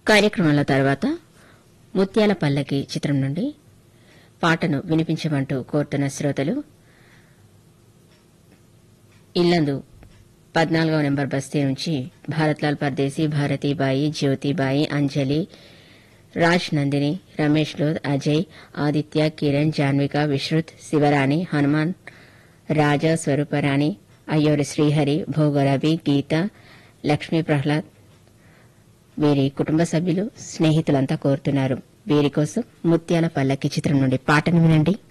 కార్యక్రమాల తర్వాత ముత్యాల పల్లకి చిత్రం నుండి పాటను వినిపించమంటూ కోరుతున్న శ్రోతలు ఇల్లందు పద్నాలుగవ నెంబర్ బస్తీ నుంచి భారత్లాల్ పర్దేశీ భారతీబాయి జ్యోతిబాయి అంజలి రాజ్ నందిని రమేష్ లోద్ అజయ్ ఆదిత్య కిరణ్ జాన్విక విశ్రుత్ శివరాణి హనుమాన్ రాజా స్వరూపరాణి అయ్యూరి శ్రీహరి భోగరవి గీత లక్ష్మీ ప్రహ్లాద్ వీరి కుటుంబ సభ్యులు స్నేహితులంతా కోరుతున్నారు వీరి కోసం ముత్యాల పల్లకి చిత్రం నుండి పాటను వినండి